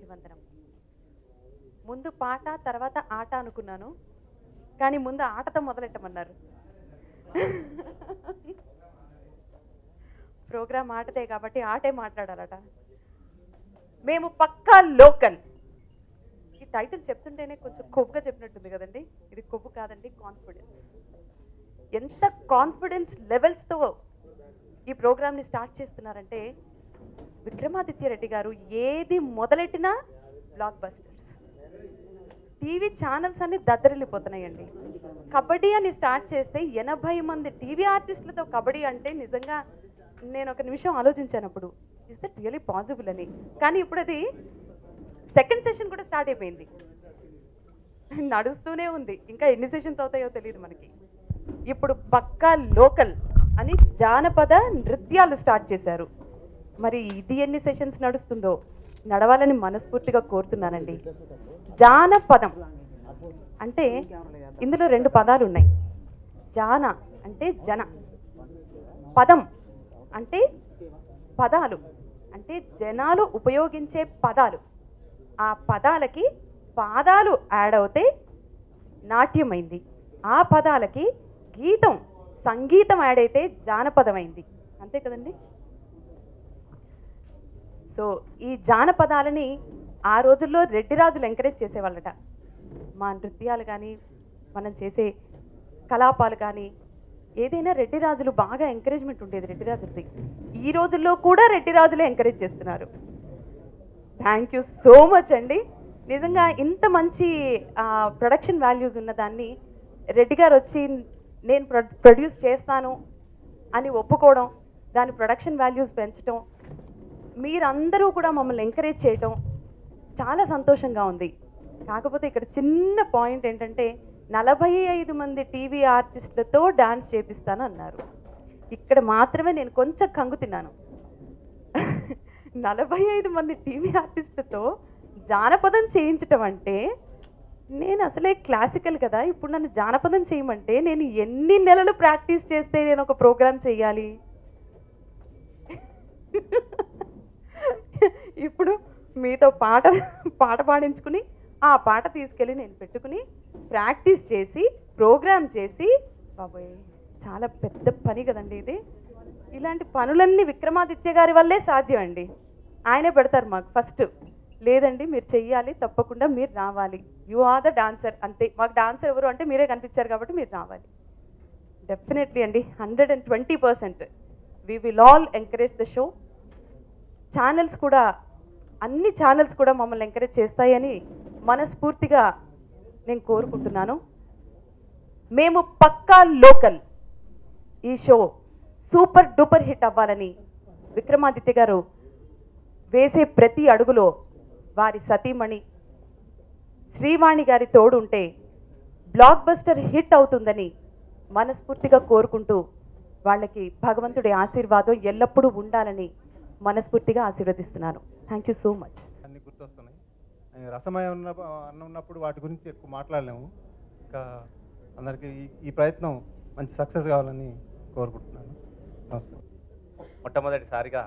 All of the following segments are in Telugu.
పాదాభివందనం ముందు పాట తర్వాత ఆట అనుకున్నాను కానీ ముందు ఆటతో మొదలెట్టమన్నారు ప్రోగ్రామ్ ఆటదే కాబట్టి ఆటే మాట్లాడాలట మేము పక్కా లోకల్ ఈ టైటిల్ చెప్తుంటేనే కొంచెం కొవ్వుగా చెప్పినట్టుంది కదండి ఇది కొవ్వు కాదండి కాన్ఫిడెన్స్ ఎంత కాన్ఫిడెన్స్ లెవెల్స్తో ఈ ప్రోగ్రామ్ని స్టార్ట్ చేస్తున్నారంటే విక్రమాదిత్య రెడ్డి గారు ఏది మొదలెట్టినా బ్లాక్ బస్టర్స్ టీవీ ఛానల్స్ అన్ని దద్దరిల్లిపోతున్నాయండి కబడ్డీ అని స్టార్ట్ చేస్తే ఎనభై మంది టీవీ ఆర్టిస్టులతో కబడ్డీ అంటే నిజంగా నేను ఒక నిమిషం ఆలోచించాను అప్పుడు ఇస్ దట్ రియలీ పాసిబుల్ అని కానీ ఇప్పుడు అది సెకండ్ సెషన్ కూడా స్టార్ట్ అయిపోయింది నడుస్తూనే ఉంది ఇంకా ఎన్ని సెషన్స్ అవుతాయో తెలియదు మనకి ఇప్పుడు పక్కా లోకల్ అని జానపద నృత్యాలు స్టార్ట్ చేశారు మరి ఇది ఎన్ని సెషన్స్ నడుస్తుందో నడవాలని మనస్ఫూర్తిగా కోరుతున్నానండి జానపదం అంటే ఇందులో రెండు పదాలు ఉన్నాయి జాన అంటే జన పదం అంటే పదాలు అంటే జనాలు ఉపయోగించే పదాలు ఆ పదాలకి పాదాలు యాడ్ అవుతే నాట్యమైంది ఆ పదాలకి గీతం సంగీతం యాడ్ అయితే జానపదమైంది అంతే కదండి సో ఈ జానపదాలని ఆ రోజుల్లో రెడ్డి రాజులు ఎంకరేజ్ చేసేవాళ్ళట మా నృత్యాలు కానీ మనం చేసే కలాపాలు కానీ ఏదైనా రెడ్డి రాజులు బాగా ఎంకరేజ్మెంట్ ఉండేది రెడ్డి రాజులది ఈ రోజుల్లో కూడా రెడ్డి రాజులే ఎంకరేజ్ చేస్తున్నారు థ్యాంక్ యూ సో మచ్ అండి నిజంగా ఇంత మంచి ప్రొడక్షన్ వాల్యూస్ ఉన్న దాన్ని రెడ్డి గారు వచ్చి నేను ప్రొడ్యూస్ చేస్తాను అని ఒప్పుకోవడం దాని ప్రొడక్షన్ వాల్యూస్ పెంచడం మీరందరూ కూడా మమ్మల్ని ఎంకరేజ్ చేయటం చాలా సంతోషంగా ఉంది కాకపోతే ఇక్కడ చిన్న పాయింట్ ఏంటంటే నలభై ఐదు మంది టీవీ ఆర్టిస్టులతో డాన్స్ చేపిస్తాను అన్నారు ఇక్కడ మాత్రమే నేను కొంచెం కంగు తిన్నాను నలభై ఐదు మంది టీవీ ఆర్టిస్టులతో జానపదం చేయించటం అంటే నేను అసలే క్లాసికల్ కదా ఇప్పుడు నన్ను జానపదం చేయమంటే నేను ఎన్ని నెలలు ప్రాక్టీస్ చేస్తే నేను ఒక ప్రోగ్రామ్ చేయాలి ఇప్పుడు మీతో పాట పాట పాడించుకుని ఆ పాట తీసుకెళ్ళి నేను పెట్టుకుని ప్రాక్టీస్ చేసి ప్రోగ్రామ్ చేసి బాబోయ్ చాలా పెద్ద పని కదండి ఇది ఇలాంటి పనులన్నీ విక్రమాదిత్య గారి వల్లే సాధ్యం అండి ఆయనే పెడతారు మాకు ఫస్ట్ లేదండి మీరు చెయ్యాలి తప్పకుండా మీరు రావాలి యు ఆర్ ద డాన్సర్ అంతే మాకు డాన్సర్ ఎవరు అంటే మీరే కనిపించారు కాబట్టి మీరు రావాలి డెఫినెట్లీ అండి hundred and twenty percent we will all encourage the show channels కూడా అన్ని ఛానల్స్ కూడా మమ్మల్ని ఎంకరేజ్ చేస్తాయని మనస్ఫూర్తిగా నేను కోరుకుంటున్నాను మేము పక్కా లోకల్ ఈ షో సూపర్ డూపర్ హిట్ అవ్వాలని విక్రమాదిత్య గారు వేసే ప్రతి అడుగులో వారి సతీమణి శ్రీవాణి గారి తోడు ఉంటే బ్లాక్ బస్టర్ హిట్ అవుతుందని మనస్ఫూర్తిగా కోరుకుంటూ వాళ్ళకి భగవంతుడి ఆశీర్వాదం ఎల్లప్పుడూ ఉండాలని మనస్ఫూర్తిగా ఆశీర్వదిస్తున్నాను థ్యాంక్ యూ సో మచ్ అన్ని గుర్తొస్తున్నాయి ఆ, రసమయ ఉన్న అన్న ఉన్నప్పుడు వాటి గురించి ఎక్కువ మాట్లాడలేము ఇంకా అందరికీ ఈ- ఈ ప్రయత్నం మంచి సక్సెస్ కావాలని కోరుకుంటున్నాను నమస్తే మొట్టమొదటిసారిగా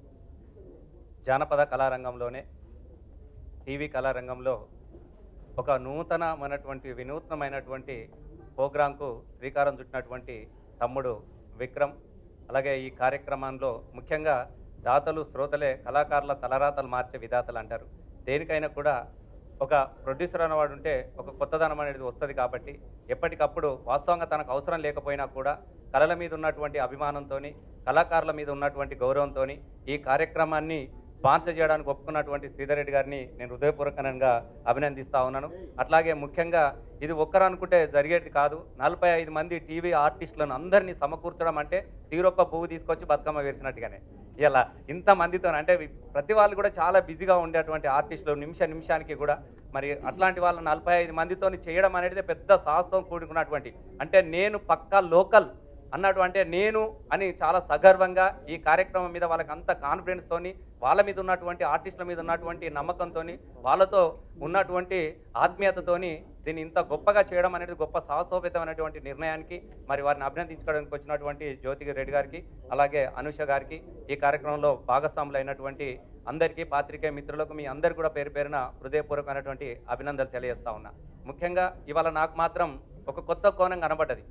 జానపద కళారంగంలోనే టీవీ కళారంగంలో ఒక నూతనమైనటువంటి వినూత్నమైనటువంటి ప్రోగ్రాంకు శ్రీకారం చుట్టినటువంటి తమ్ముడు విక్రమ్ అలాగే ఈ కార్యక్రమంలో ముఖ్యంగా దాతలు శ్రోతలే కళాకారుల తలరాతలు మార్చే విధాతలు అంటారు దేనికైనా కూడా ఒక ప్రొడ్యూసర్ అనేవాడు ఉంటే ఒక కొత్తదనం అనేది వస్తుంది కాబట్టి ఎప్పటికప్పుడు వాస్తవంగా తనకు అవసరం లేకపోయినా కూడా కళల మీద ఉన్నటువంటి అభిమానంతోని కళాకారుల మీద ఉన్నటువంటి గౌరవంతో ఈ కార్యక్రమాన్ని స్పాన్సర్ చేయడానికి ఒప్పుకున్నటువంటి శ్రీధర్ రెడ్డి గారిని నేను హృదయపూర్వకంగా అభినందిస్తా ఉన్నాను అట్లాగే ముఖ్యంగా ఇది ఒక్కరు అనుకుంటే జరిగేది కాదు నలభై ఐదు మంది టీవీ ఆర్టిస్టులను అందరినీ సమకూర్చడం అంటే తీరొక్క పువ్వు తీసుకొచ్చి బతుకమ్మ వేసినట్టుగానే ఇలా ఇంత మందితో అంటే వి- ప్రతి వాళ్ళు కూడా చాలా బిజీగా ఉండేటువంటి ఆర్టిస్టులు నిమిష నిమిషానికి కూడా మరి అట్లాంటి వాళ్ళ నలభై ఐదు మందితో చేయడం అనేది పెద్ద సాహసం కూడుకున్నటువంటి అంటే నేను పక్కా లోకల్ అన్నట్టు అంటే నేను అని చాలా సగర్వంగా ఈ కార్యక్రమం మీద వాళ్ళకి అంత కాన్ఫిడెన్స్ తోని వాళ్ళ మీద ఉన్నటువంటి ఆర్టిస్టుల మీద ఉన్నటువంటి నమ్మకంతో వాళ్ళతో ఉన్నటువంటి ఆత్మీయతతోని దీన్ని ఇంత గొప్పగా చేయడం అనేది గొప్ప సాహసోపేతమైనటువంటి నిర్ణయానికి మరి వారిని అభినందించుకోవడానికి వచ్చినటువంటి జ్యోతి రెడ్డి గారికి అలాగే అనుష గారికి ఈ కార్యక్రమంలో భాగస్వాములు అయినటువంటి అందరికీ పాత్రికేయ మిత్రులకు మీ అందరు కూడా పేరు పేరున హృదయపూర్వకమైనటువంటి అభినందనలు తెలియజేస్తా ఉన్నా ముఖ్యంగా ఇవాళ నాకు మాత్రం ఒక కొత్త కోణం కనబడ్డది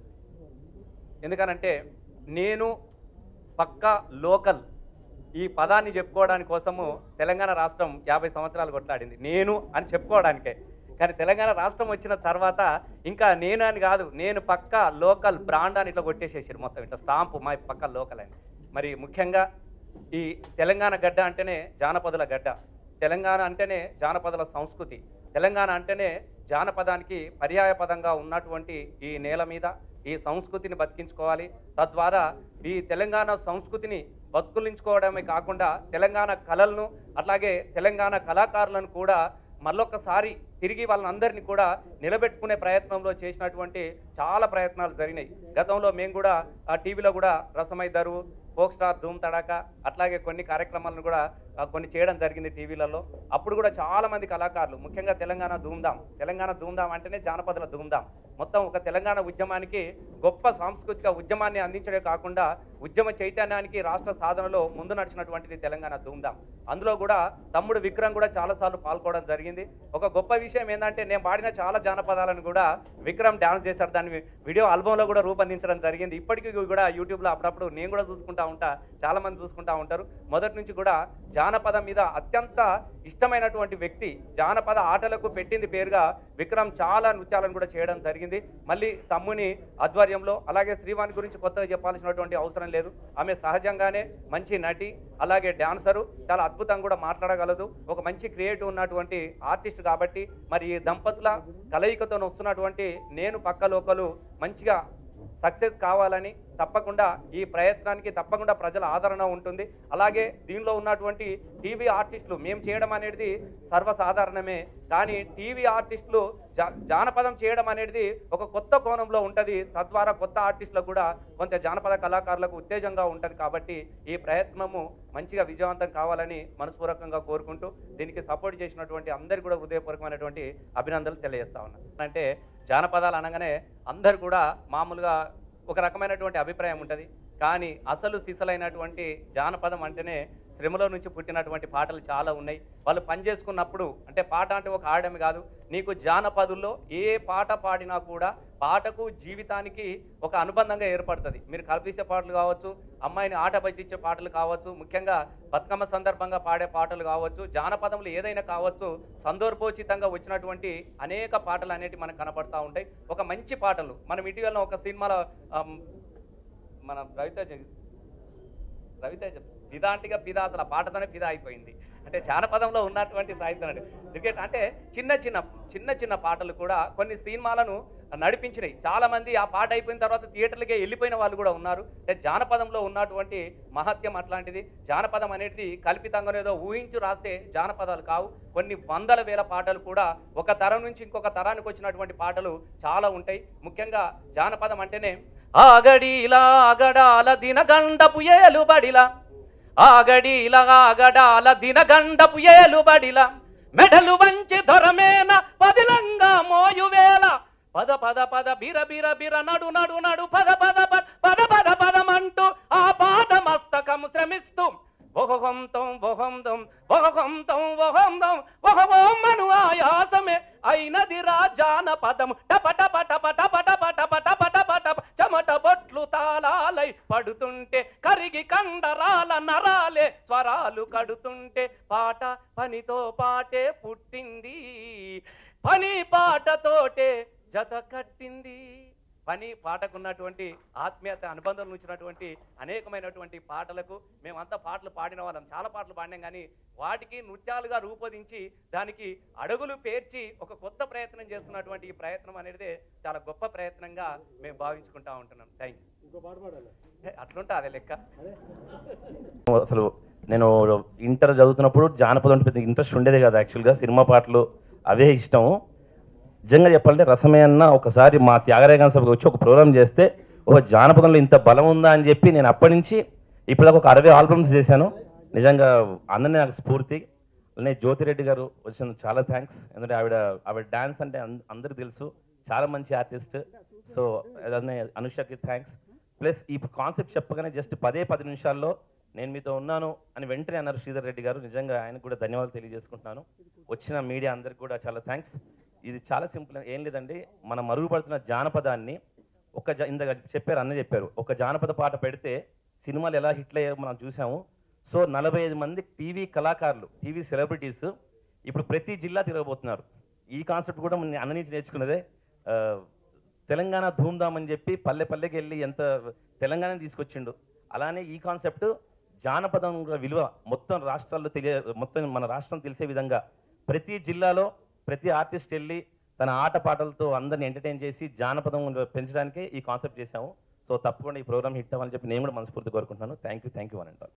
ఎందుకనంటే నేను పక్కా లోకల్ ఈ పదాన్ని చెప్పుకోవడానికి కోసము తెలంగాణ రాష్ట్రం యాభై సంవత్సరాలు కొట్లాడింది నేను అని చెప్పుకోవడానికే కానీ తెలంగాణ రాష్ట్రం వచ్చిన తర్వాత ఇంకా నేను అని కాదు నేను పక్కా లోకల్ బ్రాండ్ అని ఇట్లా కొట్టేసేసారు మొత్తం ఇట్లా స్టాంపు మా పక్క లోకల్ అని మరి ముఖ్యంగా ఈ తెలంగాణ గడ్డ అంటేనే జానపదుల గడ్డ తెలంగాణ అంటేనే జానపదుల సంస్కృతి తెలంగాణ అంటేనే జానపదానికి పర్యాయ పదంగా ఉన్నటువంటి ఈ నేల మీద ఈ సంస్కృతిని బతికించుకోవాలి తద్వారా ఈ తెలంగాణ సంస్కృతిని బతుకులించుకోవడమే కాకుండా తెలంగాణ కళలను అట్లాగే తెలంగాణ కళాకారులను కూడా మళ్ళొక్కసారి తిరిగి వాళ్ళందరినీ కూడా నిలబెట్టుకునే ప్రయత్నంలో చేసినటువంటి చాలా ప్రయత్నాలు జరిగినాయి గతంలో మేము కూడా ఆ టీవీలో కూడా రసమై దరువు ఫోక్ స్టార్ ధూమ్ తడాక అట్లాగే కొన్ని కార్యక్రమాలను కూడా ఆ, కొన్ని చేయడం జరిగింది టీవీలలో అప్పుడు కూడా చాలా మంది కళాకారులు ముఖ్యంగా తెలంగాణ ధూమ్ధాం తెలంగాణ ధూమ్ధాం అంటేనే జానపదుల ధూమ్ధాం మొత్తం ఒక తెలంగాణ ఉద్యమానికి గొప్ప సాంస్కృతిక ఉద్యమాన్ని అందించడే కాకుండా ఉద్యమ చైతన్యానికి రాష్ట్ర సాధనలో ముందు నడిచినటువంటిది తెలంగాణ ధూమ్ధాం అందులో కూడా తమ్ముడు విక్రమ్ కూడా చాలాసార్లు పాల్గొనడం జరిగింది ఒక గొప్ప విషయం ఏంటంటే నేను పాడిన చాలా జానపదాలను కూడా విక్రమ్ డాన్స్ చేశారు దాన్ని వీడియో ఆల్బంలో కూడా రూపొందించడం జరిగింది ఇప్పటికీ కూడా యూట్యూబ్లో అప్పుడప్పుడు నేను కూడా చూసుకుంటా ఉంటా చాలా మంది చూసుకుంటా ఉంటారు మొదటి నుంచి కూడా జానపదం మీద అత్యంత ఇష్టమైనటువంటి వ్యక్తి జానపద ఆటలకు పెట్టింది పేరుగా విక్రమ్ చాలా నృత్యాలను కూడా చేయడం జరిగింది మళ్ళీ తమ్ముని ఆధ్వర్యంలో అలాగే శ్రీవాణి గురించి కొత్తగా చెప్పాల్సినటువంటి అవసరం లేదు ఆమె సహజంగానే మంచి నటి అలాగే డాన్సరు చాలా అద్భుతంగా కూడా మాట్లాడగలదు ఒక మంచి క్రియేటివ్ ఉన్నటువంటి ఆర్టిస్ట్ కాబట్టి మరి ఈ దంపతుల కలయికతో వస్తున్నటువంటి నేను పక్క లోకలు మంచిగా సక్సెస్ కావాలని తప్పకుండా ఈ ప్రయత్నానికి తప్పకుండా ప్రజల ఆదరణ ఉంటుంది అలాగే దీనిలో ఉన్నటువంటి టీవీ ఆర్టిస్టులు మేము చేయడం అనేది సర్వసాధారణమే కానీ టీవీ ఆర్టిస్టులు జా- జానపదం చేయడం అనేది ఒక కొత్త కోణంలో ఉంటుంది తద్వారా కొత్త ఆర్టిస్టులకు కూడా కొంత జానపద కళాకారులకు ఉత్తేజంగా ఉంటుంది కాబట్టి ఈ ప్రయత్నము మంచిగా విజయవంతం కావాలని మనస్పూర్వకంగా కోరుకుంటూ దీనికి సపోర్ట్ చేసినటువంటి అందరికీ కూడా హృదయపూర్వకమైనటువంటి అభినందనలు తెలియజేస్తా ఉన్నాను అంటే జానపదాలు అనగానే అందరు కూడా మామూలుగా ఒక రకమైనటువంటి అభిప్రాయం ఉంటుంది కానీ అసలు సిసలైనటువంటి జానపదం అంటేనే శ్రమలో నుంచి పుట్టినటువంటి పాటలు చాలా ఉన్నాయి వాళ్ళు పని చేసుకున్నప్పుడు అంటే పాట అంటే ఒక ఆడమే కాదు నీకు జానపదుల్లో ఏ పాట పాడినా కూడా పాటకు జీవితానికి ఒక అనుబంధంగా ఏర్పడుతుంది మీరు కల్పించే పాటలు కావచ్చు అమ్మాయిని ఆట పట్టించే పాటలు కావచ్చు ముఖ్యంగా బతుకమ్మ సందర్భంగా పాడే పాటలు కావచ్చు జానపదములు ఏదైనా కావచ్చు సందర్భోచితంగా వచ్చినటువంటి అనేక పాటలు అనేటివి మనకు కనపడతా ఉంటాయి ఒక మంచి పాటలు మనం ఇటీవల ఒక సినిమాలో ఆమ్, మన రవితేజ రవితేజ పిదాంటిగా పిదా అసలు ఆ పాటతోనే పిదా అయిపోయింది అంటే జానపదంలో ఉన్నటువంటి సాహిత్యం అండి ఎందుకంటే అంటే చిన్న చిన్న చిన్న చిన్న పాటలు కూడా కొన్ని సినిమాలను నడిపించినాయి చాలా మంది ఆ పాట అయిపోయిన తర్వాత థియేటర్లకే వెళ్ళిపోయిన వాళ్ళు కూడా ఉన్నారు అంటే జానపదంలో ఉన్నటువంటి మహత్యం అట్లాంటిది జానపదం అనేది కల్పితంగా ఏదో ఊహించు రాస్తే జానపదాలు కావు కొన్ని వందల వేల పాటలు కూడా ఒక తరం నుంచి ఇంకొక తరానికి వచ్చినటువంటి పాటలు చాలా ఉంటాయి ముఖ్యంగా జానపదం అంటేనే ఆగడిలా ఆగడాల దినగండపు ఏలుబడిలా ఆగడిలా ఆగడాల దినగండపు ఏలుబడిలా మెడలు వంచి దొరమేన పదిలంగా మోయువేల పద పద పద బిర బిర బిర నడు నడు నడు పద పద పద పద పద పదమంటూ ఆ పాద మస్తకం శ్రమిస్తూ ఒహొంతం ఒహొంతం ఒహొంతం ఒహొంతం ఒహొమ్మను ఆయాసమే అయినది రాజాన పదం టప టప టప టప టప టప టప టప టప చెమట బొట్లు తాళాలై పడుతుంటే కరిగి కండరాల నరాలే స్వరాలు కడుతుంటే పాట పనితో పాటే పుట్టింది పని పాటతోటే జత కట్టింది పని పాటకున్నటువంటి ఆత్మీయత అనుబంధం ఉంచినటువంటి అనేకమైనటువంటి పాటలకు మేమంతా పాటలు పాడిన వాళ్ళం చాలా పాటలు పాడినాం కానీ వాటికి నృత్యాలుగా రూపొందించి దానికి అడుగులు పేర్చి ఒక కొత్త ప్రయత్నం చేస్తున్నటువంటి ఈ ప్రయత్నం అనేది చాలా గొప్ప ప్రయత్నంగా మేము భావించుకుంటా ఉంటున్నాం థ్యాంక్ యూ అట్లుంటా అదే లెక్క అసలు నేను ఇంటర్ చదువుతున్నప్పుడు జానపదం అంటే పెద్ద ఇంట్రెస్ట్ ఉండేది కదా యాక్చువల్గా సినిమా పాటలు అవే ఇష్టం నిజంగా చెప్పాలంటే రసమే అన్న ఒకసారి మా త్యాగరాయగాన సభకు వచ్చి ఒక ప్రోగ్రామ్ చేస్తే ఒక జానపదంలో ఇంత బలం ఉందా అని చెప్పి నేను అప్పటి నుంచి ఇప్పటిదాకా ఒక అరవై ఆల్బమ్స్ చేశాను నిజంగా అన్ననే నాకు స్ఫూర్తి అలానే జ్యోతిరెడ్డి గారు వచ్చిన చాలా థ్యాంక్స్ ఎందుకంటే ఆవిడ ఆవిడ డాన్స్ అంటే అం- అందరికీ తెలుసు చాలా మంచి ఆర్టిస్ట్ సో అదనే అనుషకి థ్యాంక్స్ ప్లస్ ఈ కాన్సెప్ట్ చెప్పగానే జస్ట్ పదే పది నిమిషాల్లో నేను మీతో ఉన్నాను అని వెంటనే అన్నారు శ్రీధర్ రెడ్డి గారు నిజంగా ఆయనకు కూడా ధన్యవాదాలు తెలియజేసుకుంటున్నాను వచ్చిన మీడియా అందరికి కూడా చాలా థ్యాంక్స్ ఇది చాలా సింపుల్ ఏం లేదండి మన మరుగుపడుతున్న జానపదాన్ని ఒక జ- ఇందాక చెప్పారు అన్న చెప్పారు ఒక జానపద పాట పెడితే సినిమాలు ఎలా హిట్ అయ్యాయో మనం చూసాము సో నలభై ఐదు మంది టీవీ కళాకారులు టీవీ సెలబ్రిటీస్ ఇప్పుడు ప్రతి జిల్లా తిరగబోతున్నారు ఈ కాన్సెప్ట్ కూడా మన అన్న నుంచి నేర్చుకున్నదే ఆ, తెలంగాణ ధూమ్ధామ్ అని చెప్పి పల్లె పల్లెకి వెళ్ళి ఎంత తెలంగాణ తీసుకొచ్చిండు అలానే ఈ కాన్సెప్ట్ జానపదం విలువ మొత్తం రాష్ట్రాల్లో తెలియ మొత్తం మన రాష్ట్రం తెలిసే విధంగా ప్రతి జిల్లాలో ప్రతి ఆర్టిస్ట్ వెళ్ళి తన ఆట పాటలతో అందరిని ఎంటర్టైన్ చేసి జానపదం పెంచడానికే ఈ కాన్సెప్ట్ చేశాము సో తప్పకుండా ఈ ప్రోగ్రామ్ హిట్ అవ్వాలని చెప్పి నేను కూడా మనస్ఫూర్తి కోరుకుంటున్నాను థ్యాంక్ యూ థ్యాంక్ యూ అని అంటారు